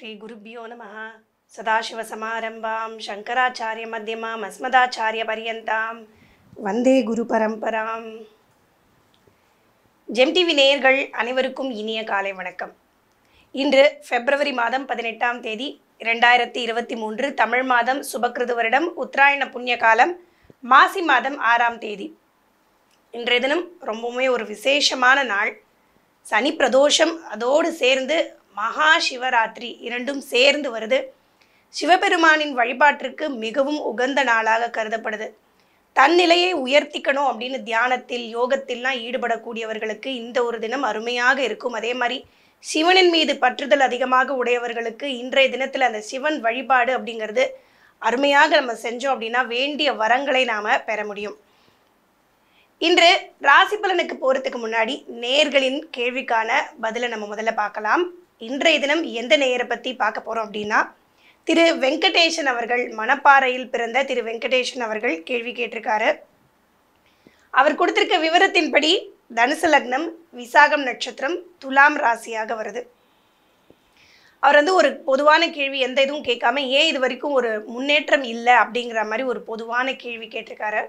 श्रीगुरुभ्यो नमः सदाशिवसमारम्भां शङ्कराचार्यमध्यमाम् अस्मदाचार्यपर्यन्तां வந்தே குரு பரம்பராம் ஜெம் டிவி நேயர்கள் அனைவருக்கும் இனிய காலை வணக்கம் இன்று பிப்ரவரி மாதம் பதினெட்டாம் தேதி இரண்டாயிரத்தி இருபத்தி மூன்று தமிழ் மாதம் சுபக்கிருது வருடம் உத்தராயண புண்ணிய காலம் மாசி மாதம் ஆறாம் தேதி இன்றைய தினம் ரொம்பவுமே ஒரு விசேஷமான நாள் சனி பிரதோஷம் அதோடு சேர்ந்து மகா சிவராத்திரி இரண்டும் சேர்ந்து வருது சிவபெருமானின் வழிபாட்டிற்கு மிகவும் உகந்த நாளாக கருதப்படுது தன் நிலையை உயர்த்திக்கணும் அப்படின்னு தியானத்தில் யோகத்தில்லாம் ஈடுபடக்கூடியவர்களுக்கு இந்த ஒரு தினம் அருமையாக இருக்கும் அதே மாதிரி சிவனின் மீது பற்றுதல் அதிகமாக உடையவர்களுக்கு இன்றைய தினத்தில் அந்த சிவன் வழிபாடு அப்படிங்கிறது அருமையாக நம்ம செஞ்சோம் அப்படின்னா வேண்டிய வரங்களை நாம் பெற முடியும் இன்று ராசி பலனுக்கு போகிறதுக்கு முன்னாடி நேயர்களின் கேள்விக்கான பதிலை நம்ம முதல்ல பார்க்கலாம் இன்றைய தினம் எந்த நேயரை பற்றி பார்க்க போகிறோம் அப்படின்னா திரு வெங்கடேசன் அவர்கள் மணப்பாறையில் பிறந்த திரு வெங்கடேசன் அவர்கள் கேள்வி கேட்டிருக்காரு அவர் கொடுத்திருக்க விவரத்தின்படி தனுசு லக்னம் விசாகம் நட்சத்திரம் துலாம் ராசியாக வருது அவர் வந்து ஒரு பொதுவான கேள்வி எந்த இதுவும் கேட்காம ஏன் இது வரைக்கும் ஒரு முன்னேற்றம் இல்லை அப்படிங்கிற மாதிரி ஒரு பொதுவான கேள்வி கேட்டிருக்காரு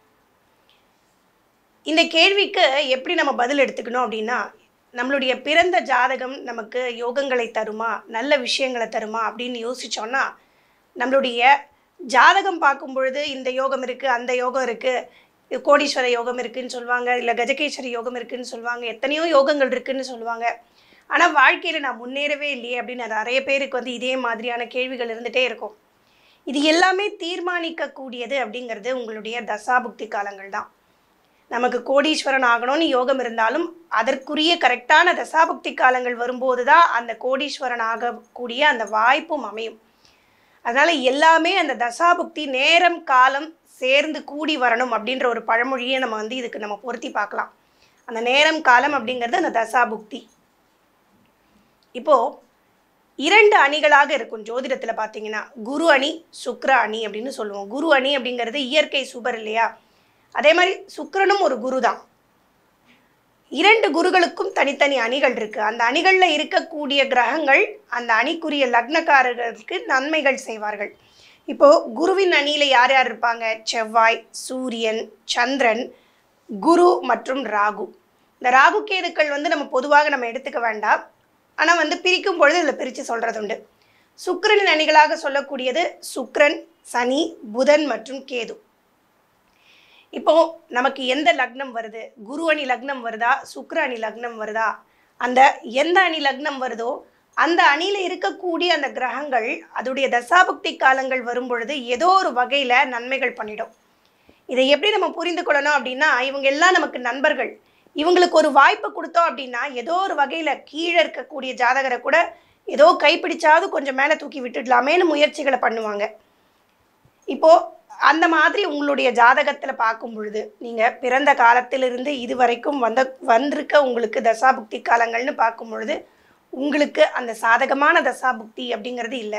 இந்த கேள்விக்கு எப்படி நம்ம பதில் எடுத்துக்கணும் அப்படின்னா நம்மளுடைய பிறந்த ஜாதகம் நமக்கு யோகங்களை தருமா நல்ல விஷயங்களை தருமா அப்படின்னு யோசிச்சோன்னா நம்மளுடைய ஜாதகம் பார்க்கும் பொழுது இந்த யோகம் இருக்குது அந்த யோகம் இருக்குது கோடீஸ்வர யோகம் இருக்குன்னு சொல்லுவாங்க இல்லை கஜகேஸ்வரி யோகம் இருக்குன்னு சொல்லுவாங்க எத்தனையோ யோகங்கள் இருக்குன்னு சொல்லுவாங்க ஆனால் வாழ்க்கையில் நான் முன்னேறவே இல்லையே அப்படின்னு நிறைய பேருக்கு வந்து இதே மாதிரியான கேள்விகள் இருந்துகிட்டே இருக்கும் இது எல்லாமே தீர்மானிக்கக்கூடியது அப்படிங்கிறது உங்களுடைய தசாபுக்தி காலங்கள் தான் நமக்கு கோடீஸ்வரன் ஆகணும்னு யோகம் இருந்தாலும் அதற்குரிய கரெக்டான தசாபுக்தி காலங்கள் வரும்போது தான் அந்த கோடீஸ்வரன் ஆகக்கூடிய அந்த வாய்ப்பும் அமையும் அதனால் எல்லாமே அந்த தசாபுக்தி நேரம் காலம் சேர்ந்து கூடி வரணும் அப்படின்ற ஒரு பழமொழியை நம்ம வந்து இதுக்கு நம்ம பொருத்தி பார்க்கலாம் அந்த நேரம் காலம் அப்படிங்கிறது அந்த தசாபுக்தி இப்போது இரண்டு அணிகளாக இருக்கும் ஜோதிடத்தில் பார்த்தீங்கன்னா குரு அணி சுக்ர அணி அப்படின்னு சொல்லுவோம் குரு அணி அப்படிங்கிறது இயற்கை சுபர் இல்லையா அதே மாதிரி சுக்கிரனும் ஒரு குரு தான் இரண்டு குருகளுக்கும் தனித்தனி அணிகள் இருக்கு அந்த அணிகளில் இருக்கக்கூடிய கிரகங்கள் அந்த அணிக்குரிய லக்னக்காரர்களுக்கு நன்மைகள் செய்வார்கள் இப்போ குருவின் அணியில் யார் யார் இருப்பாங்க செவ்வாய் சூரியன் சந்திரன் குரு மற்றும் ராகு இந்த ராகு கேதுக்கள் வந்து நம்ம பொதுவாக நம்ம எடுத்துக்க வேண்டாம் ஆனால் வந்து பிரிக்கும் பொழுது இதில் பிரித்து சொல்கிறது உண்டு சுக்கிரனின் அணிகளாக சொல்லக்கூடியது சுக்கிரன் சனி புதன் மற்றும் கேது இப்போ நமக்கு எந்த லக்னம் வருது குரு அணி லக்னம் வருதா சுக்கிர அணி லக்னம் வருதா அந்த எந்த அணி லக்னம் வருதோ அந்த அணியில் இருக்கக்கூடிய அந்த கிரகங்கள் அதோடைய தசாபக்தி காலங்கள் வரும் பொழுது ஏதோ ஒரு வகையில் நன்மைகள் பண்ணிடும் இதை எப்படி நம்ம புரிந்து கொள்ளணும் அப்படின்னா இவங்க எல்லாம் நமக்கு நண்பர்கள் இவங்களுக்கு ஒரு வாய்ப்பு கொடுத்தோம் அப்படின்னா ஏதோ ஒரு வகையில் கீழே இருக்கக்கூடிய ஜாதகரை கூட ஏதோ கைப்பிடிச்சாவது கொஞ்சம் மேலே தூக்கி விட்டுடலாமேன்னு முயற்சிகளை பண்ணுவாங்க இப்போது அந்த மாதிரி உங்களுடைய ஜாதகத்தில் பார்க்கும் பொழுது நீங்கள் பிறந்த காலத்திலிருந்து இது வரைக்கும் வந்த வந்திருக்க உங்களுக்கு தசாபுக்தி காலங்கள்னு பார்க்கும் பொழுது உங்களுக்கு அந்த சாதகமான தசாபுக்தி அப்படிங்கிறது இல்லை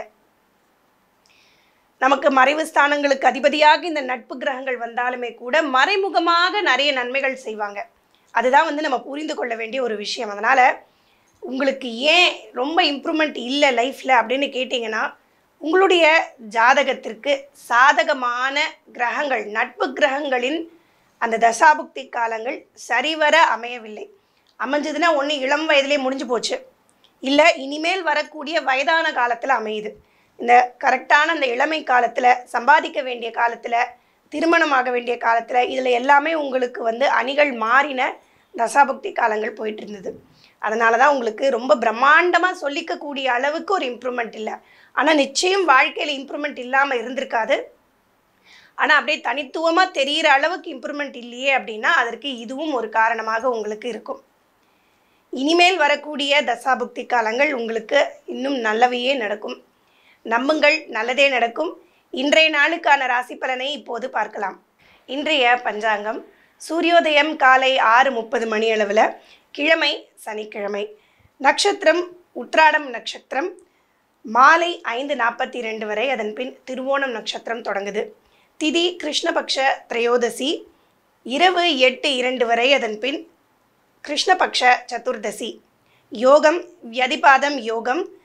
நமக்கு மறைவு ஸ்தானங்களுக்கு அதிபதியாக இந்த நட்பு கிரகங்கள் வந்தாலுமே கூட மறைமுகமாக நிறைய நன்மைகள் செய்வாங்க அதுதான் வந்து நம்ம புரிந்து கொள்ள வேண்டிய ஒரு விஷயம் அதனால் உங்களுக்கு ஏன் ரொம்ப இம்ப்ரூவ்மெண்ட் இல்லை லைஃப்பில் அப்படின்னு கேட்டிங்கன்னா உங்களுடைய ஜாதகத்திற்கு சாதகமான கிரகங்கள் நட்பு கிரகங்களின் அந்த தசாபுக்தி காலங்கள் சரிவர அமையவில்லை அமைஞ்சதுன்னா ஒன்று இளம் வயதிலே முடிஞ்சு போச்சு இல்லை இனிமேல் வரக்கூடிய வயதான காலத்தில் அமையுது இந்த கரெக்டான அந்த இளமை காலத்தில் சம்பாதிக்க வேண்டிய காலத்தில் திருமணமாக வேண்டிய காலத்தில் இதில் எல்லாமே உங்களுக்கு வந்து அணிகள் மாறின தசாபுக்தி காலங்கள் போயிட்டு இருந்தது அதனால தான் உங்களுக்கு ரொம்ப பிரம்மாண்டமாக சொல்லிக்கக்கூடிய அளவுக்கு ஒரு இம்ப்ரூவ்மெண்ட் இல்லை ஆனால் நிச்சயம் வாழ்க்கையில் இம்ப்ரூவ்மெண்ட் இல்லாமல் இருந்திருக்காது ஆனால் அப்படியே தனித்துவமாக தெரிகிற அளவுக்கு இம்ப்ரூவ்மெண்ட் இல்லையே அப்படின்னா அதற்கு இதுவும் ஒரு காரணமாக உங்களுக்கு இருக்கும் இனிமேல் வரக்கூடிய தசாபுக்தி காலங்கள் உங்களுக்கு இன்னும் நல்லவையே நடக்கும் நம்புங்கள் நல்லதே நடக்கும் இன்றைய நாளுக்கான ராசி பலனை இப்போது பார்க்கலாம் இன்றைய பஞ்சாங்கம் சூரியோதயம் காலை ஆறு முப்பது மணி அளவில் கிழமை சனிக்கிழமை நட்சத்திரம் உத்ராடம் நட்சத்திரம் மாலை ஐந்து நாற்பத்தி ரெண்டு வரை அதன் பின் திருவோணம் நட்சத்திரம் தொடங்குது திதி கிருஷ்ணபக்ஷ திரையோதசி இரவு எட்டு இரண்டு வரை அதன் பின் கிருஷ்ணபக்ஷ சதுர்தசி யோகம் வியதிபாதம் யோகம்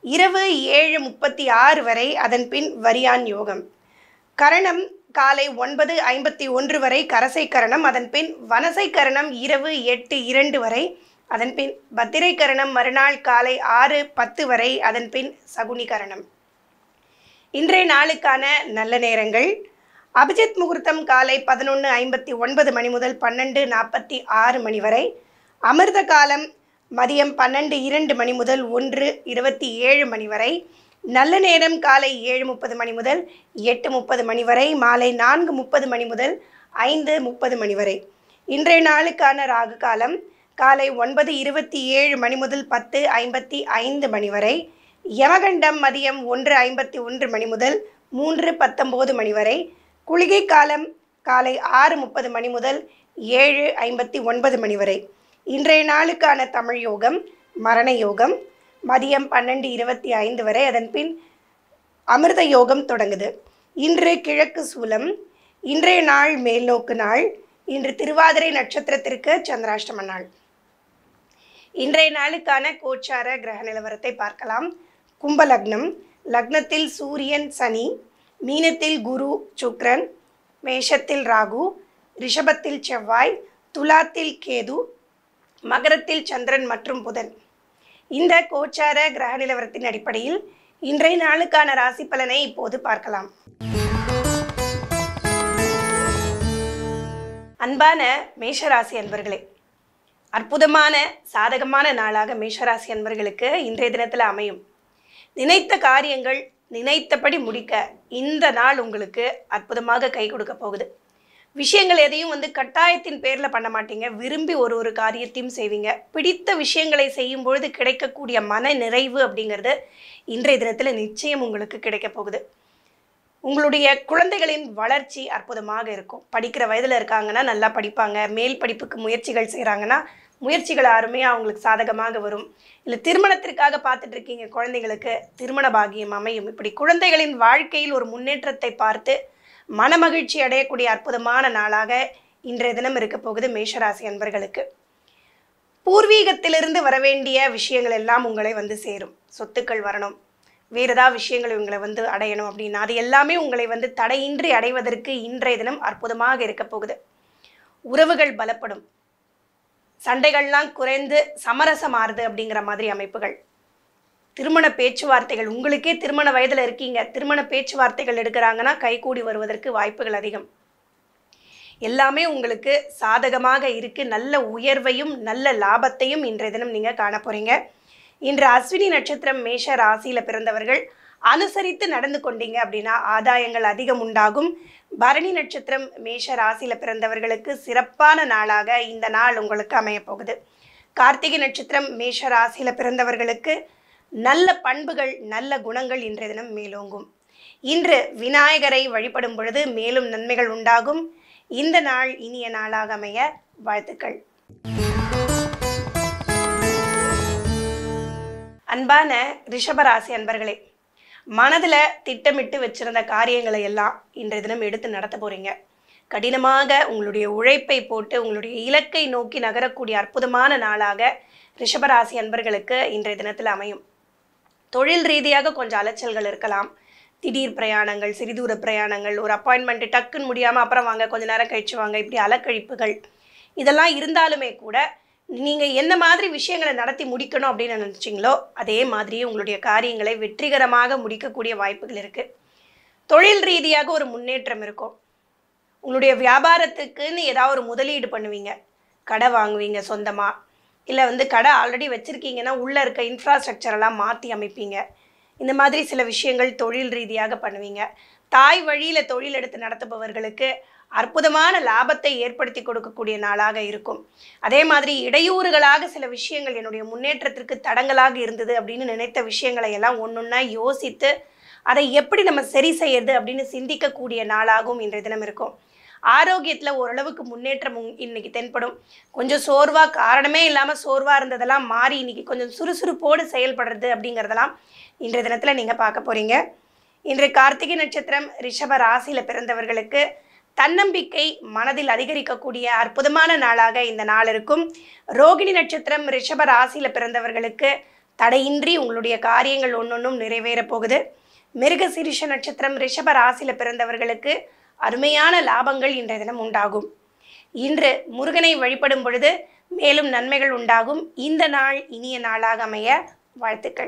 இரவு ஏழு முப்பத்தி ஆறு வரை அதன் பின் வரியான் யோகம் கரணம் காலை ஒன்பது ஐம்பத்தி ஒன்று வரை கரசை கரணம் அதன் பின் வனசை கரணம் இரவு எட்டு இரண்டு வரை அதன் பின் பத்திரை கரணம் மறுநாள் காலை ஆறு பத்து வரை அதன் பின் சகுனி கரணம் இன்றைய நாளுக்கான நல்ல நேரங்கள் அபிஜித் முகூர்த்தம் காலை பதினொன்று ஐம்பத்தி ஒன்பது மணி முதல் பன்னெண்டு நாற்பத்தி ஆறு மணி வரை அமிர்த காலம் மதியம் பன்னெண்டு இரண்டு மணி முதல் ஒன்று இருபத்தி ஏழு மணி வரை நல்ல நேரம் காலை ஏழு முப்பது மணி முதல் எட்டு முப்பது மணி வரை மாலை நான்கு முப்பது மணி முதல் ஐந்து முப்பது மணி வரை இன்றைய நாளுக்கான ராகு காலம் காலை ஒன்பது இருபத்தி ஏழு மணி முதல் பத்து ஐம்பத்தி ஐந்து மணி வரை யமகண்டம் மதியம் ஒன்று ஐம்பத்தி ஒன்று மணி முதல் மூன்று பத்தொம்போது மணி வரை குளிகை காலம் காலை ஆறு முப்பது மணி முதல் ஏழு ஐம்பத்தி ஒன்பது மணி வரை இன்றைய நாளுக்கான தமிழ் யோகம் மரண யோகம் மதியம் பன்னெண்டு இருபத்தி ஐந்து வரை அதன் பின் அமிர்த யோகம் தொடங்குது இன்று கிழக்கு சூலம் இன்றைய நாள் மேல்நோக்கு நாள் இன்று திருவாதிரை நட்சத்திரத்திற்கு சந்திராஷ்டம நாள் இன்றைய நாளுக்கான கோச்சார கிரக நிலவரத்தை பார்க்கலாம் கும்ப லக்னம் லக்னத்தில் சூரியன் சனி மீனத்தில் குரு சுக்ரன் மேஷத்தில் ராகு ரிஷபத்தில் செவ்வாய் துலாத்தில் கேது மகரத்தில் சந்திரன் மற்றும் புதன் இந்த கோச்சார கிரக நிலவரத்தின் அடிப்படையில் இன்றைய நாளுக்கான ராசி பலனை இப்போது பார்க்கலாம் அன்பான மேஷராசி அன்பர்களே அற்புதமான சாதகமான நாளாக மேஷராசி அன்பர்களுக்கு இன்றைய தினத்தில் அமையும் நினைத்த காரியங்கள் நினைத்தபடி முடிக்க இந்த நாள் உங்களுக்கு அற்புதமாக கை கொடுக்க போகுது விஷயங்கள் எதையும் வந்து கட்டாயத்தின் பேரில் பண்ண மாட்டீங்க விரும்பி ஒரு ஒரு காரியத்தையும் செய்வீங்க பிடித்த விஷயங்களை செய்யும் பொழுது கிடைக்கக்கூடிய மன நிறைவு அப்படிங்கிறது இன்றைய தினத்தில் நிச்சயம் உங்களுக்கு கிடைக்க போகுது உங்களுடைய குழந்தைகளின் வளர்ச்சி அற்புதமாக இருக்கும் படிக்கிற வயதில் இருக்காங்கன்னா நல்லா படிப்பாங்க மேல் படிப்புக்கு முயற்சிகள் செய்கிறாங்கன்னா முயற்சிகள் அருமையாக அவங்களுக்கு சாதகமாக வரும் இல்லை திருமணத்திற்காக பார்த்துட்டு இருக்கீங்க குழந்தைகளுக்கு திருமண பாகியம் அமையும் இப்படி குழந்தைகளின் வாழ்க்கையில் ஒரு முன்னேற்றத்தை பார்த்து மனமகிழ்ச்சி அடையக்கூடிய அற்புதமான நாளாக இன்றைய தினம் இருக்க போகுது மேஷராசி அன்பர்களுக்கு பூர்வீகத்திலிருந்து வரவேண்டிய விஷயங்கள் எல்லாம் உங்களை வந்து சேரும் சொத்துக்கள் வரணும் வேறு ஏதாவது விஷயங்கள் உங்களை வந்து அடையணும் அப்படின்னா அது எல்லாமே உங்களை வந்து தடையின்றி அடைவதற்கு இன்றைய தினம் அற்புதமாக இருக்க போகுது உறவுகள் பலப்படும் சண்டைகள்லாம் குறைந்து சமரசமாறுது அப்படிங்கிற மாதிரி அமைப்புகள் திருமண பேச்சுவார்த்தைகள் உங்களுக்கே திருமண வயதில் இருக்கீங்க திருமண பேச்சுவார்த்தைகள் எடுக்கிறாங்கன்னா கைகூடி வருவதற்கு வாய்ப்புகள் அதிகம் எல்லாமே உங்களுக்கு சாதகமாக இருக்கு நல்ல உயர்வையும் நல்ல லாபத்தையும் இன்றைய தினம் நீங்கள் காண போறீங்க இன்று அஸ்வினி நட்சத்திரம் மேஷ ராசியில பிறந்தவர்கள் அனுசரித்து நடந்து கொண்டீங்க அப்படின்னா ஆதாயங்கள் அதிகம் உண்டாகும் பரணி நட்சத்திரம் மேஷ ராசியில பிறந்தவர்களுக்கு சிறப்பான நாளாக இந்த நாள் உங்களுக்கு அமையப் போகுது கார்த்திகை நட்சத்திரம் மேஷ ராசியில பிறந்தவர்களுக்கு நல்ல பண்புகள் நல்ல குணங்கள் இன்றைய தினம் மேலோங்கும் இன்று விநாயகரை வழிபடும் பொழுது மேலும் நன்மைகள் உண்டாகும் இந்த நாள் இனிய நாளாக அமைய வாழ்த்துக்கள் அன்பான ரிஷபராசி அன்பர்களே மனதில் திட்டமிட்டு வச்சிருந்த காரியங்களை எல்லாம் இன்றைய தினம் எடுத்து நடத்த போறீங்க கடினமாக உங்களுடைய உழைப்பை போட்டு உங்களுடைய இலக்கை நோக்கி நகரக்கூடிய அற்புதமான நாளாக ரிஷபராசி அன்பர்களுக்கு இன்றைய தினத்தில் அமையும் தொழில் ரீதியாக கொஞ்சம் அலைச்சல்கள் இருக்கலாம் திடீர் பிரயாணங்கள் சிறிதூர பிரயாணங்கள் ஒரு அப்பாயின்மெண்ட் டக்குன்னு முடியாமல் அப்புறம் வாங்க கொஞ்ச நேரம் கழிச்சு வாங்க இப்படி அலக்கழிப்புகள் இதெல்லாம் இருந்தாலுமே கூட நீங்கள் என்ன மாதிரி விஷயங்களை நடத்தி முடிக்கணும் அப்படின்னு நினச்சிங்களோ அதே மாதிரியே உங்களுடைய காரியங்களை வெற்றிகரமாக முடிக்கக்கூடிய வாய்ப்புகள் இருக்குது தொழில் ரீதியாக ஒரு முன்னேற்றம் இருக்கும் உங்களுடைய வியாபாரத்துக்குன்னு ஏதாவது ஒரு முதலீடு பண்ணுவீங்க கடை வாங்குவீங்க சொந்தமாக இல்லை வந்து கடை ஆல்ரெடி வச்சுருக்கீங்கன்னா உள்ளே இருக்க இன்ஃப்ராஸ்ட்ரக்சர் எல்லாம் மாற்றி அமைப்பீங்க இந்த மாதிரி சில விஷயங்கள் தொழில் ரீதியாக பண்ணுவீங்க தாய் வழியில் தொழில் எடுத்து நடத்துபவர்களுக்கு அற்புதமான லாபத்தை ஏற்படுத்தி கொடுக்கக்கூடிய நாளாக இருக்கும் அதே மாதிரி இடையூறுகளாக சில விஷயங்கள் என்னுடைய முன்னேற்றத்திற்கு தடங்கலாக இருந்தது அப்படின்னு நினைத்த விஷயங்களை எல்லாம் ஒன்றொன்னா யோசித்து அதை எப்படி நம்ம சரி செய்யறது அப்படின்னு சிந்திக்கக்கூடிய நாளாகவும் இன்றைய தினம் இருக்கும் ஆரோக்கியத்தில் ஓரளவுக்கு முன்னேற்றம் உங்- இன்னைக்கு தென்படும் கொஞ்சம் சோர்வாக காரணமே இல்லாமல் சோர்வாக இருந்ததெல்லாம் மாறி இன்னைக்கு கொஞ்சம் சுறுசுறுப்போடு செயல்படுறது அப்படிங்கிறதெல்லாம் இன்றைய தினத்தில் நீங்கள் பார்க்க போகிறீங்க இன்று கார்த்திகை நட்சத்திரம் ரிஷப ராசியில் பிறந்தவர்களுக்கு தன்னம்பிக்கை மனதில் அதிகரிக்கக்கூடிய அற்புதமான நாளாக இந்த நாள் இருக்கும் ரோகிணி நட்சத்திரம் ரிஷப ராசியில் பிறந்தவர்களுக்கு தடையின்றி உங்களுடைய காரியங்கள் ஒன்றொன்றும் நிறைவேறப் போகுது மிருகசீரிஷ நட்சத்திரம் ரிஷப ராசியில் பிறந்தவர்களுக்கு அருமையான லாபங்கள் இன்றைய தினம் உண்டாகும் இன்று முருகனை வழிபடும் பொழுது மேலும் நன்மைகள் உண்டாகும் இந்த நாள் இனிய நாளாக அமைய வாழ்த்துக்கள்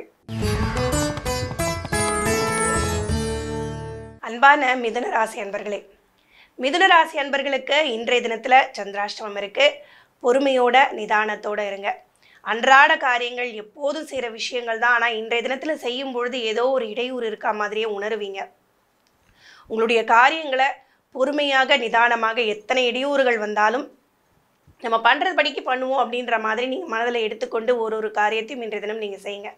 அன்பான மிதுன ராசி அன்பர்களே மிதுன ராசி அன்பர்களுக்கு இன்றைய தினத்தில் சந்திராஷ்டமம் இருக்கு பொறுமையோட நிதானத்தோட இருங்க அன்றாட காரியங்கள் எப்போதும் செய்கிற விஷயங்கள் தான் ஆனால் இன்றைய தினத்தில் செய்யும் பொழுது ஏதோ ஒரு இடையூறு இருக்கா மாதிரியே உணருவீங்க உங்களுடைய காரியங்களை பொறுமையாக நிதானமாக எத்தனை இடையூறுகள் வந்தாலும் நம்ம பண்ணுறது படிக்கு பண்ணுவோம் அப்படின்ற மாதிரி நீங்கள் மனதில் எடுத்துக்கொண்டு ஒரு ஒரு காரியத்தையும் இன்றைய தினம் நீங்கள் செய்யுங்க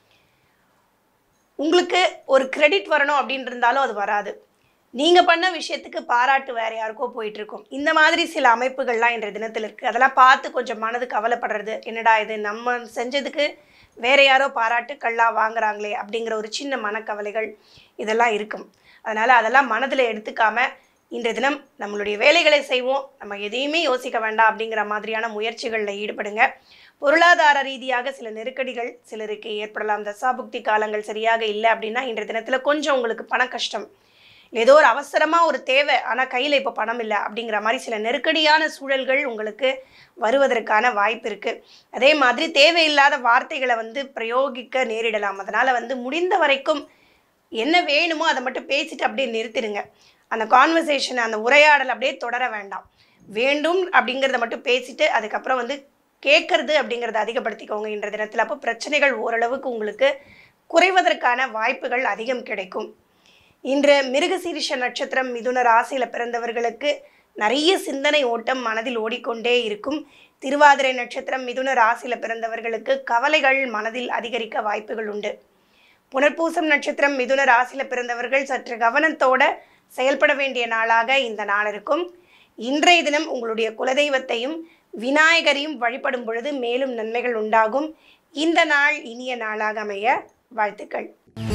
உங்களுக்கு ஒரு கிரெடிட் வரணும் அப்படின்னு இருந்தாலும் அது வராது நீங்கள் பண்ண விஷயத்துக்கு பாராட்டு வேற யாருக்கோ போயிட்டு இருக்கும் இந்த மாதிரி சில அமைப்புகள்லாம் இன்றைய தினத்தில் இருக்குது அதெல்லாம் பார்த்து கொஞ்சம் மனது கவலைப்படுறது என்னடா இது நம்ம செஞ்சதுக்கு வேற யாரோ பாராட்டுக்கள்லாம் வாங்குறாங்களே அப்படிங்கிற ஒரு சின்ன மனக்கவலைகள் இதெல்லாம் இருக்கும் அதனால் அதெல்லாம் மனதில் எடுத்துக்காம இன்றைய தினம் நம்மளுடைய வேலைகளை செய்வோம் நம்ம எதையுமே யோசிக்க வேண்டாம் அப்படிங்கிற மாதிரியான முயற்சிகளில் ஈடுபடுங்க பொருளாதார ரீதியாக சில நெருக்கடிகள் சிலருக்கு ஏற்படலாம் தசாபுக்தி காலங்கள் சரியாக இல்லை அப்படின்னா இன்றைய தினத்தில் கொஞ்சம் உங்களுக்கு பண கஷ்டம் ஏதோ ஒரு அவசரமாக ஒரு தேவை ஆனால் கையில் இப்போ பணம் இல்லை அப்படிங்கிற மாதிரி சில நெருக்கடியான சூழல்கள் உங்களுக்கு வருவதற்கான வாய்ப்பு இருக்குது அதே மாதிரி தேவையில்லாத வார்த்தைகளை வந்து பிரயோகிக்க நேரிடலாம் அதனால் வந்து முடிந்த வரைக்கும் என்ன வேணுமோ அதை மட்டும் பேசிட்டு அப்படியே நிறுத்திடுங்க அந்த கான்வர்சேஷன் அந்த உரையாடல் அப்படியே தொடர வேண்டாம் வேண்டும் அப்படிங்கிறத மட்டும் பேசிட்டு அதுக்கப்புறம் வந்து கேட்கறது அப்படிங்கிறத அதிகப்படுத்திக்கோங்க இன்ற தினத்தில் அப்போ பிரச்சனைகள் ஓரளவுக்கு உங்களுக்கு குறைவதற்கான வாய்ப்புகள் அதிகம் கிடைக்கும் இன்று மிருகசீரிஷ நட்சத்திரம் மிதுன ராசியில் பிறந்தவர்களுக்கு நிறைய சிந்தனை ஓட்டம் மனதில் ஓடிக்கொண்டே இருக்கும் திருவாதிரை நட்சத்திரம் மிதுன ராசியில் பிறந்தவர்களுக்கு கவலைகள் மனதில் அதிகரிக்க வாய்ப்புகள் உண்டு புனர்பூசம் நட்சத்திரம் மிதுன ராசியில் பிறந்தவர்கள் சற்று கவனத்தோட செயல்பட வேண்டிய நாளாக இந்த நாள் இருக்கும் இன்றைய தினம் உங்களுடைய குலதெய்வத்தையும் விநாயகரையும் வழிபடும் பொழுது மேலும் நன்மைகள் உண்டாகும் இந்த நாள் இனிய நாளாக அமைய வாழ்த்துக்கள்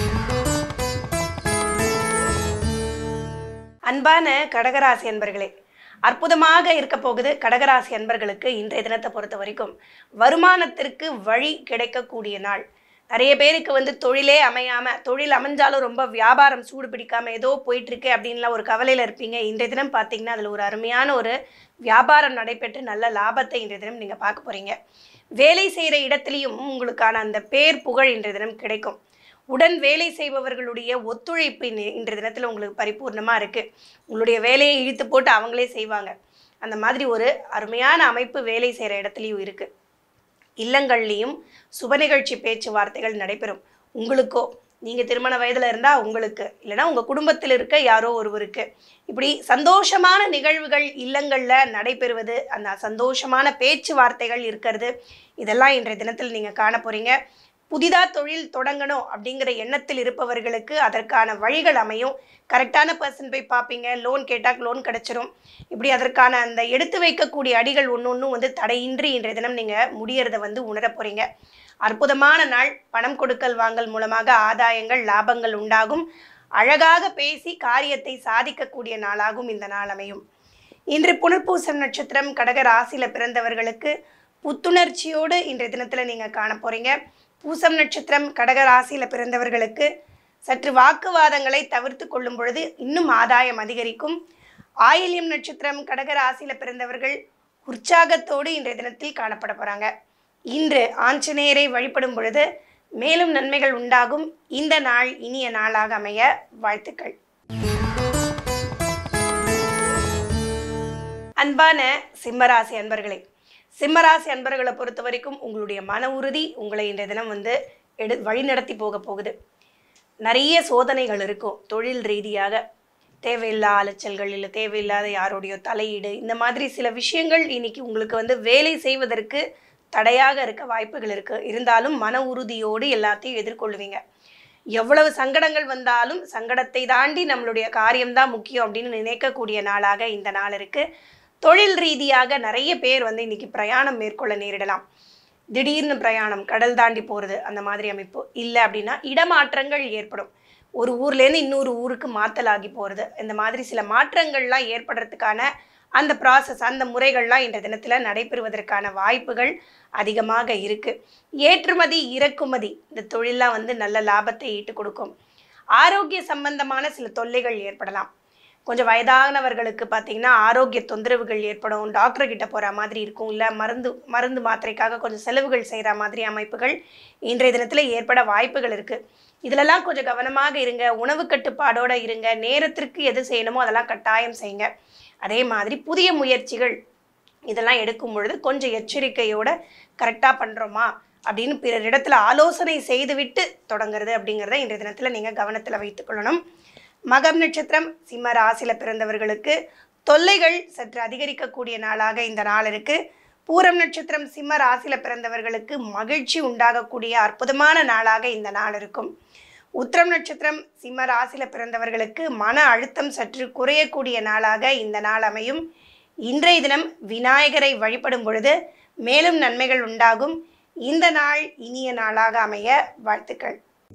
அன்பான கடகராசி அன்பர்களே அற்புதமாக இருக்க போகுது கடகராசி அன்பர்களுக்கு இன்றைய தினத்தை பொறுத்த வரைக்கும் வருமானத்திற்கு வழி கிடைக்கக்கூடிய நாள் நிறைய பேருக்கு வந்து தொழிலே அமையாம தொழில் அமைஞ்சாலும் ரொம்ப வியாபாரம் சூடு பிடிக்காம ஏதோ போயிட்டு இருக்கு அப்படின்லாம் ஒரு கவலையில இருப்பீங்க இன்றைய தினம் பார்த்தீங்கன்னா அதில் ஒரு அருமையான ஒரு வியாபாரம் நடைபெற்று நல்ல லாபத்தை இன்றைய தினம் நீங்கள் பார்க்க போறீங்க வேலை செய்கிற இடத்துலையும் உங்களுக்கான அந்த பேர் புகழ் இன்றைய தினம் கிடைக்கும் உடன் வேலை செய்பவர்களுடைய ஒத்துழைப்பு இன்னி- இன்றைய தினத்தில் உங்களுக்கு பரிபூர்ணமாக இருக்குது உங்களுடைய வேலையை இழுத்து போட்டு அவங்களே செய்வாங்க அந்த மாதிரி ஒரு அருமையான அமைப்பு வேலை செய்கிற இடத்துலையும் இருக்குது இல்லங்கள்லேயும் சுப நிகழ்ச்சி பேச்சுவார்த்தைகள் நடைபெறும் உங்களுக்கோ நீங்கள் திருமண வயதில் இருந்தால் உங்களுக்கு இல்லைன்னா உங்கள் குடும்பத்தில் இருக்க யாரோ ஒருவருக்கு இப்படி சந்தோஷமான நிகழ்வுகள் இல்லங்களில் நடைபெறுவது அந்த சந்தோஷமான பேச்சுவார்த்தைகள் இருக்கிறது இதெல்லாம் இன்றைய தினத்தில் நீங்கள் காண போகிறீங்க புதிதாக தொழில் தொடங்கணும் அப்படிங்கிற எண்ணத்தில் இருப்பவர்களுக்கு அதற்கான வழிகள் அமையும் கரெக்டான பர்சன் போய் பார்ப்பீங்க லோன் கேட்டால் லோன் கிடச்சிரும் இப்படி அதற்கான அந்த எடுத்து வைக்கக்கூடிய அடிகள் ஒன்று ஒன்றும் வந்து தடையின்றி இன்றைய தினம் நீங்கள் முடியறத வந்து உணரப் போகிறீங்க அற்புதமான நாள் பணம் கொடுக்கல் வாங்கல் மூலமாக ஆதாயங்கள் லாபங்கள் உண்டாகும் அழகாக பேசி காரியத்தை சாதிக்கக்கூடிய நாளாகும் இந்த நாள் அமையும் இன்று புனர்பூசம் நட்சத்திரம் கடக ராசியில் பிறந்தவர்களுக்கு புத்துணர்ச்சியோடு இன்றைய தினத்தில் நீங்கள் காண போகிறீங்க பூசம் நட்சத்திரம் கடக ராசியில் பிறந்தவர்களுக்கு சற்று வாக்குவாதங்களை தவிர்த்து கொள்ளும் பொழுது இன்னும் ஆதாயம் அதிகரிக்கும் ஆயில்யம் நட்சத்திரம் கடக ராசியில் பிறந்தவர்கள் உற்சாகத்தோடு இன்றைய தினத்தில் காணப்பட போகிறாங்க இன்று ஆஞ்சநேயரை வழிபடும் பொழுது மேலும் நன்மைகள் உண்டாகும் இந்த நாள் இனிய நாளாக அமைய வாழ்த்துக்கள் அன்பான சிம்மராசி அன்பர்களே சிம்மராசி அன்பர்களை பொறுத்த வரைக்கும் உங்களுடைய மன உறுதி உங்களை இன்றைய தினம் வந்து எடு வழிநடத்தி போக போகுது நிறைய சோதனைகள் இருக்கும் தொழில் ரீதியாக தேவையில்லா அலைச்சல்கள் இல்லை தேவையில்லாத யாருடைய தலையீடு இந்த மாதிரி சில விஷயங்கள் இன்னைக்கு உங்களுக்கு வந்து வேலை செய்வதற்கு தடையாக இருக்க வாய்ப்புகள் இருக்கு இருந்தாலும் மன உறுதியோடு எல்லாத்தையும் எதிர்கொள்வீங்க எவ்வளவு சங்கடங்கள் வந்தாலும் சங்கடத்தை தாண்டி நம்மளுடைய காரியம்தான் முக்கியம் அப்படின்னு நினைக்கக்கூடிய நாளாக இந்த நாள் இருக்கு தொழில் ரீதியாக நிறைய பேர் வந்து இன்னைக்கு பிரயாணம் மேற்கொள்ள நேரிடலாம் திடீர்னு பிரயாணம் கடல் தாண்டி போகிறது அந்த மாதிரி அமைப்பு இல்லை அப்படின்னா இடமாற்றங்கள் ஏற்படும் ஒரு ஊர்லேருந்து இன்னொரு ஊருக்கு மாத்தலாகி போகிறது இந்த மாதிரி சில மாற்றங்கள்லாம் ஏற்படுறதுக்கான அந்த ப்ராசஸ் அந்த முறைகள்லாம் இன்றைய தினத்தில் நடைபெறுவதற்கான வாய்ப்புகள் அதிகமாக இருக்குது ஏற்றுமதி இறக்குமதி இந்த தொழிலாம் வந்து நல்ல லாபத்தை ஈட்டு கொடுக்கும் ஆரோக்கிய சம்பந்தமான சில தொல்லைகள் ஏற்படலாம் கொஞ்சம் வயதானவர்களுக்கு பார்த்தீங்கன்னா ஆரோக்கிய தொந்தரவுகள் ஏற்படும் டாக்டர் கிட்ட போகிற மாதிரி இருக்கும் இல்லை மருந்து மருந்து மாத்திரைக்காக கொஞ்சம் செலவுகள் செய்கிற மாதிரி அமைப்புகள் இன்றைய தினத்தில் ஏற்பட வாய்ப்புகள் இருக்குது இதிலெல்லாம் கொஞ்சம் கவனமாக இருங்க உணவு கட்டுப்பாடோடு இருங்க நேரத்திற்கு எது செய்யணுமோ அதெல்லாம் கட்டாயம் செய்யுங்க அதே மாதிரி புதிய முயற்சிகள் இதெல்லாம் எடுக்கும் பொழுது கொஞ்சம் எச்சரிக்கையோட கரெக்டாக பண்ணுறோமா அப்படின்னு பிறரிடத்துல ஆலோசனை செய்துவிட்டு தொடங்குறது அப்படிங்கிறத இன்றைய தினத்தில் நீங்கள் கவனத்தில் வைத்துக்கொள்ளணும் மகம் நட்சத்திரம் சிம்ம ராசியில் பிறந்தவர்களுக்கு தொல்லைகள் சற்று அதிகரிக்கக்கூடிய நாளாக இந்த நாள் இருக்கு பூரம் நட்சத்திரம் சிம்ம ராசியில் பிறந்தவர்களுக்கு மகிழ்ச்சி உண்டாகக்கூடிய அற்புதமான நாளாக இந்த நாள் இருக்கும் உத்திரம் நட்சத்திரம் சிம்ம ராசியில் பிறந்தவர்களுக்கு மன அழுத்தம் சற்று குறையக்கூடிய நாளாக இந்த நாள் அமையும் இன்றைய தினம் விநாயகரை வழிபடும் பொழுது மேலும் நன்மைகள் உண்டாகும் இந்த நாள் இனிய நாளாக அமைய வாழ்த்துக்கள்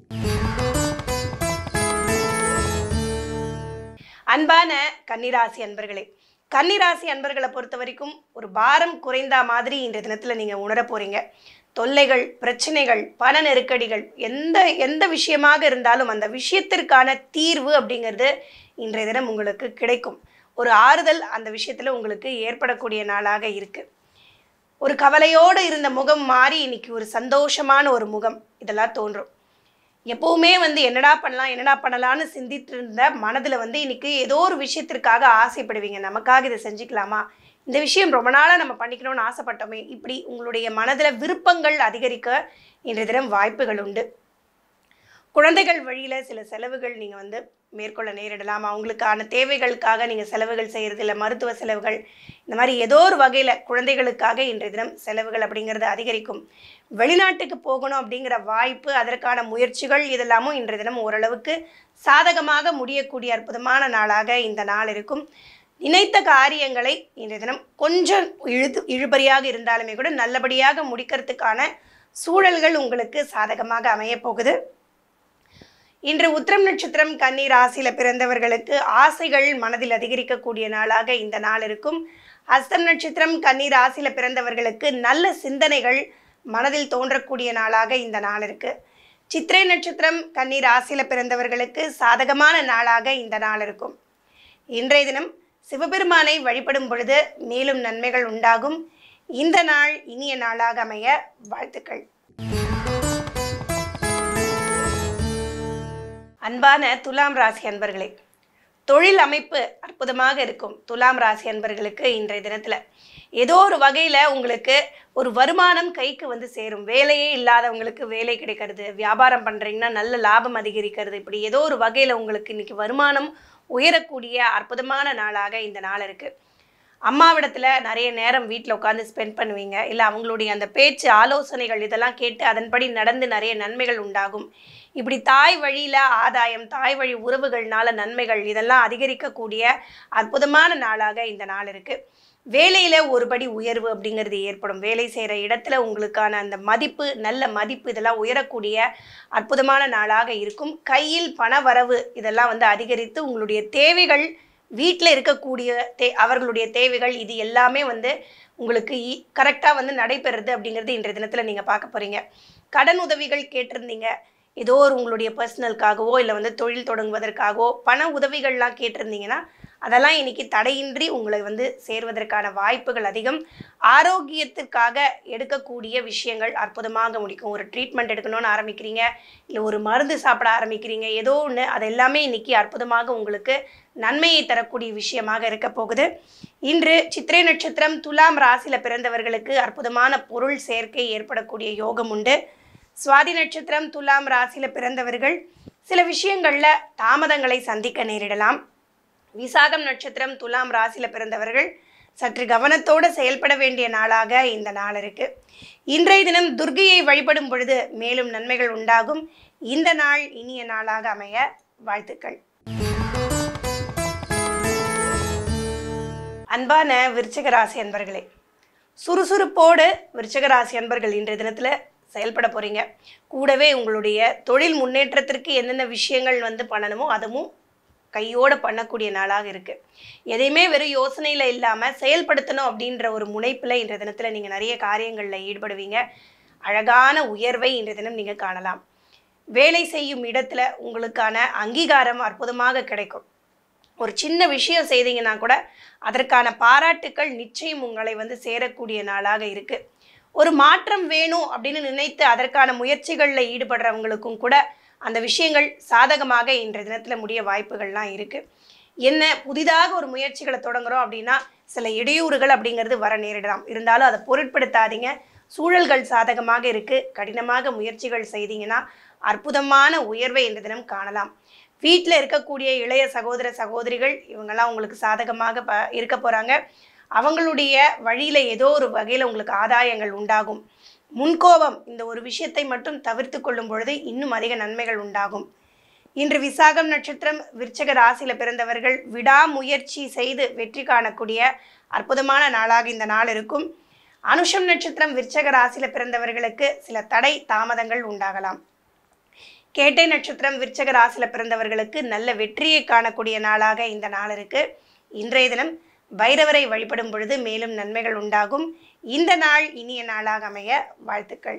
அன்பான கன்னிராசி அன்பர்களே கன்னிராசி அன்பர்களை பொறுத்த வரைக்கும் ஒரு பாரம் குறைந்த மாதிரி இன்றைய தினத்தில் நீங்கள் உணர போறீங்க தொல்லைகள் பிரச்சனைகள் பண நெருக்கடிகள் எந்த எந்த விஷயமாக இருந்தாலும் அந்த விஷயத்திற்கான தீர்வு அப்படிங்கிறது இன்றைய தினம் உங்களுக்கு கிடைக்கும் ஒரு ஆறுதல் அந்த விஷயத்தில் உங்களுக்கு ஏற்படக்கூடிய நாளாக இருக்குது ஒரு கவலையோடு இருந்த முகம் மாறி இன்னைக்கு ஒரு சந்தோஷமான ஒரு முகம் இதெல்லாம் தோன்றும் எப்பவுமே வந்து என்னடா பண்ணலாம் என்னடா பண்ணலாம்னு சிந்திட்டு இருந்த மனதில் வந்து இன்னைக்கு ஏதோ ஒரு விஷயத்திற்காக ஆசைப்படுவீங்க நமக்காக இதை செஞ்சுக்கலாமா இந்த விஷயம் ரொம்ப நாளாக நம்ம பண்ணிக்கணும்னு ஆசைப்பட்டோமே இப்படி உங்களுடைய மனதில் விருப்பங்கள் அதிகரிக்க இன்றைய தினம் வாய்ப்புகள் உண்டு குழந்தைகள் வழியில் சில செலவுகள் நீங்கள் வந்து மேற்கொள்ள நேரிடலாம் அவங்களுக்கான தேவைகளுக்காக நீங்கள் செலவுகள் செய்கிறது இல்லை மருத்துவ செலவுகள் இந்த மாதிரி ஏதோ ஒரு வகையில் குழந்தைகளுக்காக இன்றைய தினம் செலவுகள் அப்படிங்கிறது அதிகரிக்கும் வெளிநாட்டுக்கு போகணும் அப்படிங்கிற வாய்ப்பு அதற்கான முயற்சிகள் இதெல்லாமும் இன்றைய தினம் ஓரளவுக்கு சாதகமாக முடியக்கூடிய அற்புதமான நாளாக இந்த நாள் இருக்கும் நினைத்த காரியங்களை இன்றைய தினம் கொஞ்சம் இழுது இழுபறியாக இருந்தாலுமே கூட நல்லபடியாக முடிக்கிறதுக்கான சூழல்கள் உங்களுக்கு சாதகமாக அமையப் போகுது இன்று உத்திரம் நட்சத்திரம் கன்னி ராசியில பிறந்தவர்களுக்கு ஆசைகள் மனதில் அதிகரிக்கக்கூடிய நாளாக இந்த நாள் இருக்கும் ஹஸ்தம் நட்சத்திரம் கன்னி ராசியில பிறந்தவர்களுக்கு நல்ல சிந்தனைகள் மனதில் தோன்றக்கூடிய நாளாக இந்த நாள் இருக்கு சித்திரை நட்சத்திரம் கன்னி ராசியில பிறந்தவர்களுக்கு சாதகமான நாளாக இந்த நாள் இருக்கும் இன்றைய தினம் சிவபெருமானை வழிபடும் பொழுது மேலும் நன்மைகள் உண்டாகும் இந்த நாள் இனிய நாளாக அமைய வாழ்த்துக்கள் அன்பான துலாம் ராசி அன்பர்களே தொழில் அமைப்பு அற்புதமாக இருக்கும் துலாம் ராசி அன்பர்களுக்கு இன்றைய தினத்தில் ஏதோ ஒரு வகையில் உங்களுக்கு ஒரு வருமானம் கைக்கு வந்து சேரும் வேலையே இல்லாதவங்களுக்கு வேலை கிடைக்கிறது வியாபாரம் பண்ணுறீங்கன்னா நல்ல லாபம் அதிகரிக்கிறது இப்படி ஏதோ ஒரு வகையில் உங்களுக்கு இன்னைக்கு வருமானம் உயரக்கூடிய அற்புதமான நாளாக இந்த நாள் இருக்குது அம்மாவிடத்தில் நிறைய நேரம் வீட்டில் உட்காந்து ஸ்பெண்ட் பண்ணுவீங்க இல்லை அவங்களுடைய அந்த பேச்சு ஆலோசனைகள் இதெல்லாம் கேட்டு அதன்படி நடந்து நிறைய நன்மைகள் உண்டாகும் இப்படி தாய் வழியில் ஆதாயம் தாய் வழி உறவுகள்னால நன்மைகள் இதெல்லாம் அதிகரிக்கக்கூடிய அற்புதமான நாளாக இந்த நாள் இருக்குது வேலையில் ஒருபடி உயர்வு அப்படிங்கிறது ஏற்படும் வேலை செய்கிற இடத்துல உங்களுக்கான அந்த மதிப்பு நல்ல மதிப்பு இதெல்லாம் உயரக்கூடிய அற்புதமான நாளாக இருக்கும் கையில் பண வரவு இதெல்லாம் வந்து அதிகரித்து உங்களுடைய தேவைகள் வீட்டில் இருக்கக்கூடிய தே அவர்களுடைய தேவைகள் இது எல்லாமே வந்து உங்களுக்கு கரெக்டாக வந்து நடைபெறுது அப்படிங்கிறது இன்றைய தினத்தில் நீங்கள் பார்க்க போகிறீங்க கடன் உதவிகள் கேட்டிருந்தீங்க ஏதோ ஒரு உங்களுடைய பர்சனலுக்காகவோ இல்லை வந்து தொழில் தொடங்குவதற்காகவோ பண உதவிகள்லாம் கேட்டிருந்தீங்கன்னா அதெல்லாம் இன்னைக்கு தடையின்றி உங்களை வந்து சேர்வதற்கான வாய்ப்புகள் அதிகம் ஆரோக்கியத்திற்காக எடுக்கக்கூடிய விஷயங்கள் அற்புதமாக முடிக்கும் ஒரு ட்ரீட்மெண்ட் எடுக்கணும்னு ஆரம்பிக்கிறீங்க இல்லை ஒரு மருந்து சாப்பிட ஆரம்பிக்கிறீங்க ஏதோ ஒன்று அது எல்லாமே இன்னைக்கு அற்புதமாக உங்களுக்கு நன்மையை தரக்கூடிய விஷயமாக இருக்க போகுது இன்று சித்திரை நட்சத்திரம் துலாம் ராசியில் பிறந்தவர்களுக்கு அற்புதமான பொருள் சேர்க்கை ஏற்படக்கூடிய யோகம் உண்டு சுவாதி நட்சத்திரம் துலாம் ராசியில் பிறந்தவர்கள் சில விஷயங்களில் தாமதங்களை சந்திக்க நேரிடலாம் விசாகம் நட்சத்திரம் துலாம் ராசியில் பிறந்தவர்கள் சற்று கவனத்தோடு செயல்பட வேண்டிய நாளாக இந்த நாள் இருக்கு இன்றைய தினம் துர்கையை வழிபடும் பொழுது மேலும் நன்மைகள் உண்டாகும் இந்த நாள் இனிய நாளாக அமைய வாழ்த்துக்கள் அன்பான விருச்சிக ராசி அன்பர்களே சுறுசுறுப்போடு விருச்சிக ராசி அன்பர்கள் இன்றைய தினத்தில் செயல்பட போகிறீங்க கூடவே உங்களுடைய தொழில் முன்னேற்றத்திற்கு என்னென்ன விஷயங்கள் வந்து பண்ணணுமோ அதுவும் கையோடு பண்ணக்கூடிய நாளாக இருக்குது எதையுமே வெறும் யோசனையில் இல்லாமல் செயல்படுத்தணும் அப்படின்ற ஒரு முனைப்பில் இன்றைய தினத்தில் நீங்கள் நிறைய காரியங்களில் ஈடுபடுவீங்க அழகான உயர்வை இன்றைய தினம் நீங்கள் காணலாம் வேலை செய்யும் இடத்துல உங்களுக்கான அங்கீகாரம் அற்புதமாக கிடைக்கும் ஒரு சின்ன விஷயம் செய்தீங்கன்னா கூட அதற்கான பாராட்டுக்கள் நிச்சயம் உங்களை வந்து சேரக்கூடிய நாளாக இருக்கு ஒரு மாற்றம் வேணும் அப்படின்னு நினைத்து அதற்கான முயற்சிகளில் ஈடுபடுறவங்களுக்கும் கூட அந்த விஷயங்கள் சாதகமாக இன்றைய தினத்தில் முடிய வாய்ப்புகள்லாம் இருக்கு என்ன புதிதாக ஒரு முயற்சிகளை தொடங்குறோம் அப்படின்னா சில இடையூறுகள் அப்படிங்கிறது வர நேரிடலாம் இருந்தாலும் அதை பொருட்படுத்தாதீங்க சூழல்கள் சாதகமாக இருக்கு கடினமாக முயற்சிகள் செய்தீங்கன்னா அற்புதமான உயர்வை இந்த தினம் காணலாம் வீட்டில் இருக்கக்கூடிய இளைய சகோதர சகோதரிகள் இவங்கெல்லாம் உங்களுக்கு சாதகமாக ப இருக்க போகிறாங்க அவங்களுடைய வழியில் ஏதோ ஒரு வகையில் உங்களுக்கு ஆதாயங்கள் உண்டாகும் முன்கோபம் இந்த ஒரு விஷயத்தை மட்டும் தவிர்த்து கொள்ளும் பொழுது இன்னும் அதிக நன்மைகள் உண்டாகும் இன்று விசாகம் நட்சத்திரம் விருச்சக ராசியில் பிறந்தவர்கள் விடாமுயற்சி செய்து வெற்றி காணக்கூடிய அற்புதமான நாளாக இந்த நாள் இருக்கும் அனுஷம் நட்சத்திரம் விருச்சக ராசியில் பிறந்தவர்களுக்கு சில தடை தாமதங்கள் உண்டாகலாம் கேட்டை நட்சத்திரம் விருச்சக ராசியில் பிறந்தவர்களுக்கு நல்ல வெற்றியை காணக்கூடிய நாளாக இந்த நாள் இருக்கு இன்றைய தினம் பைரவரை வழிபடும் பொழுது மேலும் நன்மைகள் உண்டாகும் இந்த நாள் இனிய நாளாக அமைய வாழ்த்துக்கள்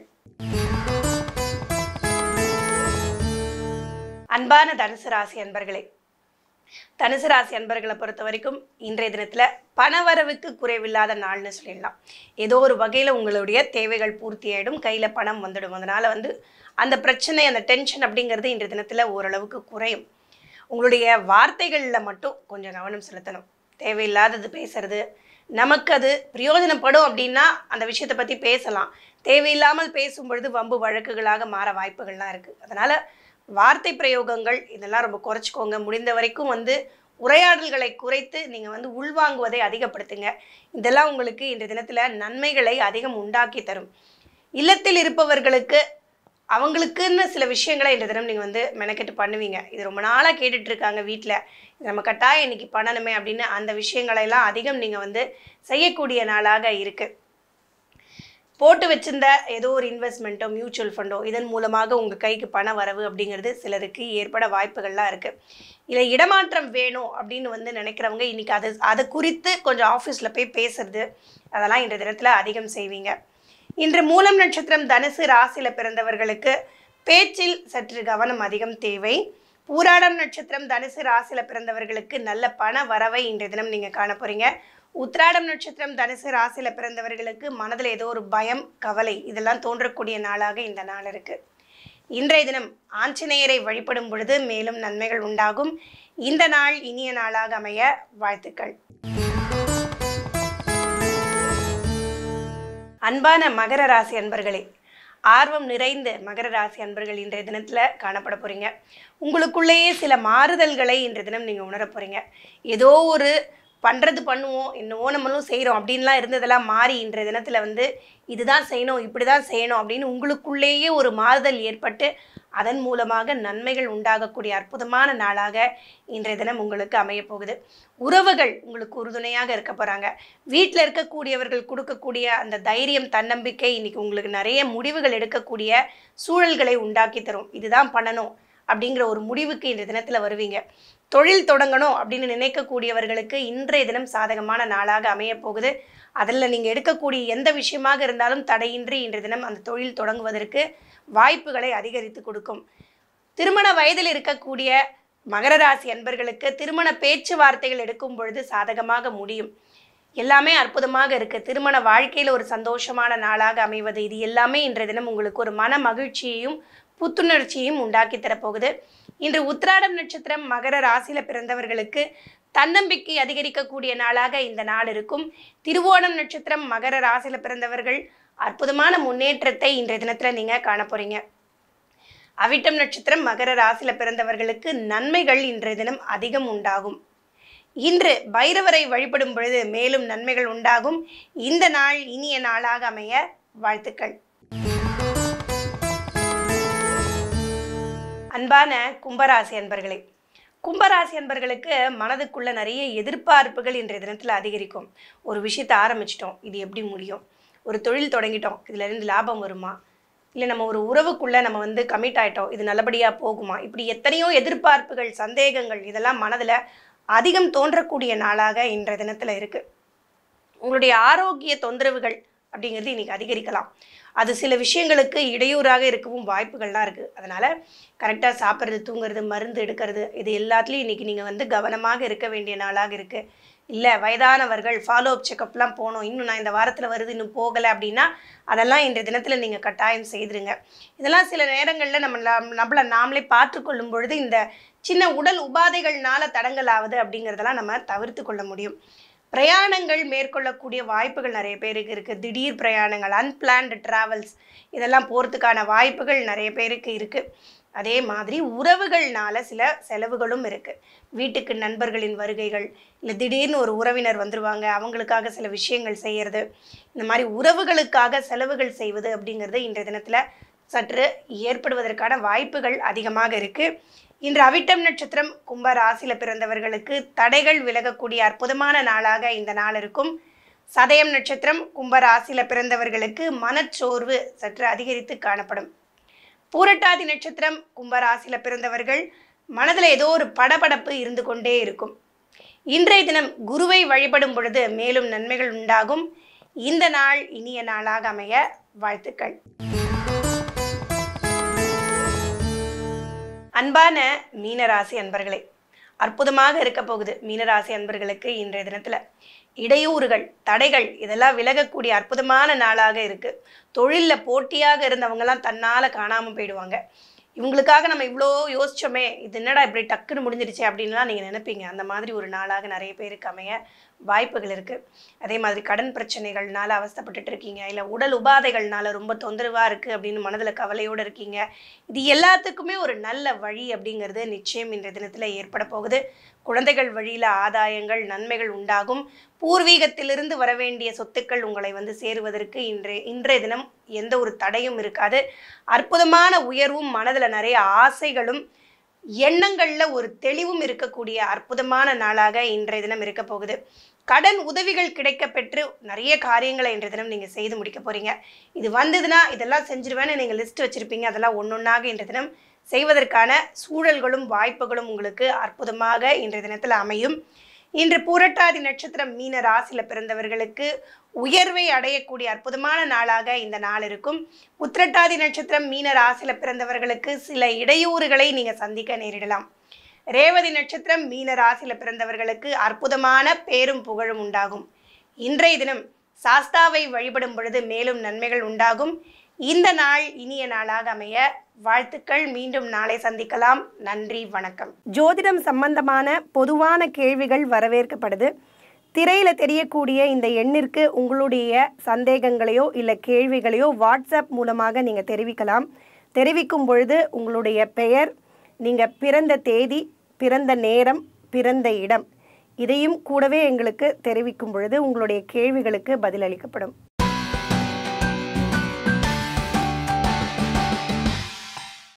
அன்பான தனுசு ராசி அன்பர்களே தனுசு ராசி அன்பர்களை பொறுத்த வரைக்கும் இன்றைய தினத்தில் பணவரவுக்கு குறைவில்லாத நாள்னு சொல்லிடலாம் ஏதோ ஒரு வகையில் உங்களுடைய தேவைகள் பூர்த்தி ஆகிடும் கையில் பணம் வந்துடும் அதனால் வந்து அந்த பிரச்சனை அந்த டென்ஷன் அப்படிங்கிறது இன்றைய தினத்தில் ஓரளவுக்கு குறையும் உங்களுடைய வார்த்தைகளில் மட்டும் கொஞ்சம் கவனம் செலுத்தணும் தேவையில்லாதது பேசுறது நமக்கு அது பிரயோஜனப்படும் அப்படின்னா அந்த விஷயத்தை பற்றி பேசலாம் தேவையில்லாமல் பேசும் பொழுது வம்பு வழக்குகளாக மாற வாய்ப்புகள்லாம் இருக்குது அதனால் வார்த்தை பிரயோகங்கள் இதெல்லாம் ரொம்ப குறைச்சிக்கோங்க முடிந்த வரைக்கும் வந்து உரையாடல்களை குறைத்து நீங்கள் வந்து உள்வாங்குவதை அதிகப்படுத்துங்க இதெல்லாம் உங்களுக்கு இந்த தினத்தில் நன்மைகளை அதிகம் உண்டாக்கி தரும் இல்லத்தில் இருப்பவர்களுக்கு அவங்களுக்குன்னு சில விஷயங்களை இந்த தினம் நீங்கள் வந்து மெனக்கெட்டு பண்ணுவீங்க இது ரொம்ப நாளாக கேட்டுட்டு இருக்காங்க வீட்டில் இது நம்ம கட்டாயம் இன்னைக்கு பண்ணணுமே அப்படின்னு அந்த விஷயங்களெல்லாம் அதிகம் நீங்கள் வந்து செய்யக்கூடிய நாளாக இருக்குது போட்டு வச்சிருந்த ஏதோ ஒரு இன்வெஸ்ட்மெண்ட்டோ மியூச்சுவல் ஃபண்டோ இதன் மூலமாக உங்கள் கைக்கு பண வரவு அப்படிங்கிறது சிலருக்கு ஏற்பட வாய்ப்புகள்லாம் இருக்குது இல்லை இடமாற்றம் வேணும் அப்படின்னு வந்து நினைக்கிறவங்க இன்றைக்கி அது அதை குறித்து கொஞ்சம் ஆஃபீஸில் போய் பேசுறது அதெல்லாம் இன்றைய தினத்தில் அதிகம் செய்வீங்க இன்று மூலம் நட்சத்திரம் தனுசு ராசியில் பிறந்தவர்களுக்கு பேச்சில் சற்று கவனம் அதிகம் தேவை பூராடம் நட்சத்திரம் தனுசு ராசியில் பிறந்தவர்களுக்கு நல்ல பண வரவை இன்றைய தினம் நீங்கள் காண போகிறீங்க உத்ராடம் நட்சத்திரம் தனுசு ராசியில் பிறந்தவர்களுக்கு மனதில் ஏதோ ஒரு பயம் கவலை இதெல்லாம் தோன்றக்கூடிய நாளாக இந்த நாள் இருக்குது இன்றைய தினம் ஆஞ்சநேயரை வழிபடும் பொழுது மேலும் நன்மைகள் உண்டாகும் இந்த நாள் இனிய நாளாக அமைய வாழ்த்துக்கள் அன்பான மகர ராசி அன்பர்களே ஆர்வம் நிறைந்த மகர ராசி அன்பர்கள் இன்றைய தினத்தில் காணப்பட போகிறீங்க உங்களுக்குள்ளேயே சில மாறுதல்களை இன்றைய தினம் நீங்கள் உணர போகிறீங்க ஏதோ ஒரு பண்ணுறது பண்ணுவோம் என்னவோ நம்மளும் செய்கிறோம் அப்படின்லாம் இருந்ததெல்லாம் மாறி இன்றைய தினத்தில் வந்து இதுதான் செய்யணும் இப்படி தான் செய்யணும் அப்படின்னு உங்களுக்குள்ளேயே ஒரு மாறுதல் ஏற்பட்டு அதன் மூலமாக நன்மைகள் உண்டாகக்கூடிய அற்புதமான நாளாக இன்றைய தினம் உங்களுக்கு அமையப் போகுது உறவுகள் உங்களுக்கு உறுதுணையாக இருக்க போகிறாங்க வீட்டில் இருக்கக்கூடியவர்கள் கொடுக்கக்கூடிய அந்த தைரியம் தன்னம்பிக்கை இன்னைக்கு உங்களுக்கு நிறைய முடிவுகள் எடுக்கக்கூடிய சூழல்களை உண்டாக்கி தரும் இதுதான் பண்ணணும் அப்படிங்கிற ஒரு முடிவுக்கு இன்றைய தினத்தில் வருவீங்க தொழில் தொடங்கணும் அப்படின்னு நினைக்கக்கூடியவர்களுக்கு இன்றைய தினம் சாதகமான நாளாக அமையப் போகுது அதில் நீங்கள் எடுக்கக்கூடிய எந்த விஷயமாக இருந்தாலும் தடையின்றி இன்றைய தினம் அந்த தொழில் தொடங்குவதற்கு வாய்ப்புகளை அதிகரித்து கொடுக்கும் திருமண வயதில் இருக்கக்கூடிய மகர ராசி அன்பர்களுக்கு திருமண பேச்சுவார்த்தைகள் எடுக்கும் பொழுது சாதகமாக முடியும் எல்லாமே அற்புதமாக இருக்கு திருமண வாழ்க்கையில் ஒரு சந்தோஷமான நாளாக அமைவது இது எல்லாமே இன்றைய தினம் உங்களுக்கு ஒரு மன மகிழ்ச்சியையும் புத்துணர்ச்சியையும் உண்டாக்கி தரப்போகுது இன்று உத்திராடம் நட்சத்திரம் மகர ராசியில பிறந்தவர்களுக்கு தன்னம்பிக்கை அதிகரிக்கக்கூடிய நாளாக இந்த நாள் இருக்கும் திருவோணம் நட்சத்திரம் மகர ராசியில பிறந்தவர்கள் அற்புதமான முன்னேற்றத்தை இன்றைய தினத்துல நீங்க காண போறீங்க அவிட்டம் நட்சத்திரம் மகர ராசியில பிறந்தவர்களுக்கு நன்மைகள் இன்றைய தினம் அதிகம் உண்டாகும் இன்று பைரவரை வழிபடும் பொழுது மேலும் நன்மைகள் உண்டாகும் இந்த நாள் இனிய நாளாக அமைய வாழ்த்துக்கள் அன்பான கும்பராசி அன்பர்களே கும்பராசி அன்பர்களுக்கு மனதுக்குள்ள நிறைய எதிர்பார்ப்புகள் இன்றைய தினத்தில் அதிகரிக்கும் ஒரு விஷயத்தை ஆரம்பிச்சிட்டோம் இது எப்படி முடியும் ஒரு தொழில் தொடங்கிட்டோம் இதுல இருந்து லாபம் வருமா இல்லை நம்ம ஒரு உறவுக்குள்ளே நம்ம வந்து கமிட் ஆயிட்டோம் இது நல்லபடியாக போகுமா இப்படி எத்தனையோ எதிர்பார்ப்புகள் சந்தேகங்கள் இதெல்லாம் மனதில் அதிகம் தோன்றக்கூடிய நாளாக இன்றைய தினத்தில் இருக்குது உங்களுடைய ஆரோக்கிய தொந்தரவுகள் அப்படிங்கிறது இன்னைக்கு அதிகரிக்கலாம் அது சில விஷயங்களுக்கு இடையூறாக இருக்கவும் வாய்ப்புகள்லாம் இருக்குது அதனால் கரெக்டாக சாப்பிட்றது தூங்குறது மருந்து எடுக்கிறது இது எல்லாத்துலேயும் இன்றைக்கி நீங்கள் வந்து கவனமாக இருக்க வேண்டிய நாளாக இருக்குது இல்லை வயதானவர்கள் ஃபாலோ அப் செக்கப்லாம் போகணும் இன்னும் நான் இந்த வாரத்தில் வருது இன்னும் போகலை அப்படின்னா அதெல்லாம் இன்றைய தினத்தில் நீங்கள் கட்டாயம் செய்திருங்க இதெல்லாம் சில நேரங்களில் நம்ம நம்- நம்மளை நாமளே பார்த்துக்கொள்ளும் பொழுது இந்த சின்ன உடல் உபாதைகள்னால தடங்கல் ஆகுது அப்படிங்கிறதெல்லாம் நம்ம தவிர்த்து கொள்ள முடியும் பிரயாணங்கள் மேற்கொள்ளக்கூடிய வாய்ப்புகள் நிறைய பேருக்கு இருக்குது திடீர் பிரயாணங்கள் அன்பிளான்டு ட்ராவல்ஸ் இதெல்லாம் போகிறதுக்கான வாய்ப்புகள் நிறைய பேருக்கு இருக்குது அதே மாதிரி உறவுகள்னால சில செலவுகளும் இருக்குது வீட்டுக்கு நண்பர்களின் வருகைகள் இல்லை திடீர்னு ஒரு உறவினர் வந்துருவாங்க அவங்களுக்காக சில விஷயங்கள் செய்கிறது இந்த மாதிரி உறவுகளுக்காக செலவுகள் செய்வது அப்படிங்கிறது இன்றைய தினத்தில் சற்று ஏற்படுவதற்கான வாய்ப்புகள் அதிகமாக இருக்குது இன்று அவிட்டம் நட்சத்திரம் கும்ப ராசியில பிறந்தவர்களுக்கு தடைகள் விலகக்கூடிய அற்புதமான நாளாக இந்த நாள் இருக்கும் சதயம் நட்சத்திரம் கும்ப ராசியில பிறந்தவர்களுக்கு மனச்சோர்வு சற்று அதிகரித்து காணப்படும் பூரட்டாதி நட்சத்திரம் கும்ப ராசியில பிறந்தவர்கள் மனதில் ஏதோ ஒரு படபடப்பு இருந்து கொண்டே இருக்கும் இன்றைய தினம் குருவை வழிபடும் பொழுது மேலும் நன்மைகள் உண்டாகும் இந்த நாள் இனிய நாளாக அமைய வாழ்த்துக்கள் அன்பான மீனராசி அன்பர்களே அற்புதமாக இருக்க போகுது மீனராசி அன்பர்களுக்கு இன்றைய தினத்தில் இடையூறுகள் தடைகள் இதெல்லாம் விலகக்கூடிய அற்புதமான நாளாக இருக்கு தொழிலில் போட்டியாக இருந்தவங்கெல்லாம் தன்னால் காணாமல் போயிடுவாங்க இவங்களுக்காக நம்ம இவ்வளோ யோசிச்சோமே இது என்னடா இப்படி டக்குன்னு முடிஞ்சிருச்சு அப்படின்லாம் நீங்கள் நினைப்பீங்க அந்த மாதிரி ஒரு நாளாக நிறைய பேருக்கு அமைய வாய்ப்புகள் இருக்குது அதே மாதிரி கடன் பிரச்சனைகள்னால அவஸ்தைப்பட்டுட்டு இருக்கீங்க இல்லை உடல் உபாதைகள்னால ரொம்ப தொந்தரவாக இருக்குது அப்படின்னு மனதில் கவலையோடு இருக்கீங்க இது எல்லாத்துக்குமே ஒரு நல்ல வழி அப்படிங்கிறது நிச்சயம் இன்றைய தினத்தில் ஏற்பட போகுது குழந்தைகள் வழியில் ஆதாயங்கள் நன்மைகள் உண்டாகும் பூர்வீகத்திலிருந்து வர வேண்டிய சொத்துக்கள் உங்களை வந்து சேருவதற்கு இன்றைய இன்றைய தினம் எந்த ஒரு தடையும் இருக்காது அற்புதமான உயர்வும் மனதில் நிறைய ஆசைகளும் எண்ணங்களில் ஒரு தெளிவும் இருக்கக்கூடிய அற்புதமான நாளாக இன்றைய தினம் இருக்க போகுது கடன் உதவிகள் கிடைக்க பெற்று நிறைய காரியங்களை இன்றைய தினம் நீங்கள் செய்து முடிக்க போறீங்க இது வந்ததுன்னா இதெல்லாம் செஞ்சிருவேன்னு நீங்கள் லிஸ்ட் வச்சிருப்பீங்க அதெல்லாம் ஒன்றொன்னாக இன்றைய தினம் செய்வதற்கான சூழல்களும் வாய்ப்புகளும் உங்களுக்கு அற்புதமாக இன்றைய தினத்தில் அமையும் இன்று பூரட்டாதி நட்சத்திரம் மீன ராசியில பிறந்தவர்களுக்கு உயர்வை அடையக்கூடிய அற்புதமான நாளாக இந்த நாள் இருக்கும் உத்திரட்டாதி நட்சத்திரம் மீன ராசியில பிறந்தவர்களுக்கு சில இடையூறுகளை நீங்க சந்திக்க நேரிடலாம் ரேவதி நட்சத்திரம் மீன ராசியில பிறந்தவர்களுக்கு அற்புதமான பேரும் புகழும் உண்டாகும் இன்றைய தினம் சாஸ்தாவை வழிபடும் பொழுது மேலும் நன்மைகள் உண்டாகும் இந்த நாள் இனிய நாளாக அமைய வாழ்த்துக்கள் மீண்டும் நாளை சந்திக்கலாம் நன்றி வணக்கம் ஜோதிடம் சம்பந்தமான பொதுவான கேள்விகள் வரவேற்கப்படுது திரையில் தெரியக்கூடிய இந்த எண்ணிற்கு உங்களுடைய சந்தேகங்களையோ இல்லை கேள்விகளையோ வாட்ஸ்அப் மூலமாக நீங்கள் தெரிவிக்கலாம் தெரிவிக்கும் பொழுது உங்களுடைய பெயர் நீங்கள் பிறந்த தேதி பிறந்த நேரம் பிறந்த இடம் இதையும் கூடவே எங்களுக்கு தெரிவிக்கும் பொழுது உங்களுடைய கேள்விகளுக்கு பதிலளிக்கப்படும்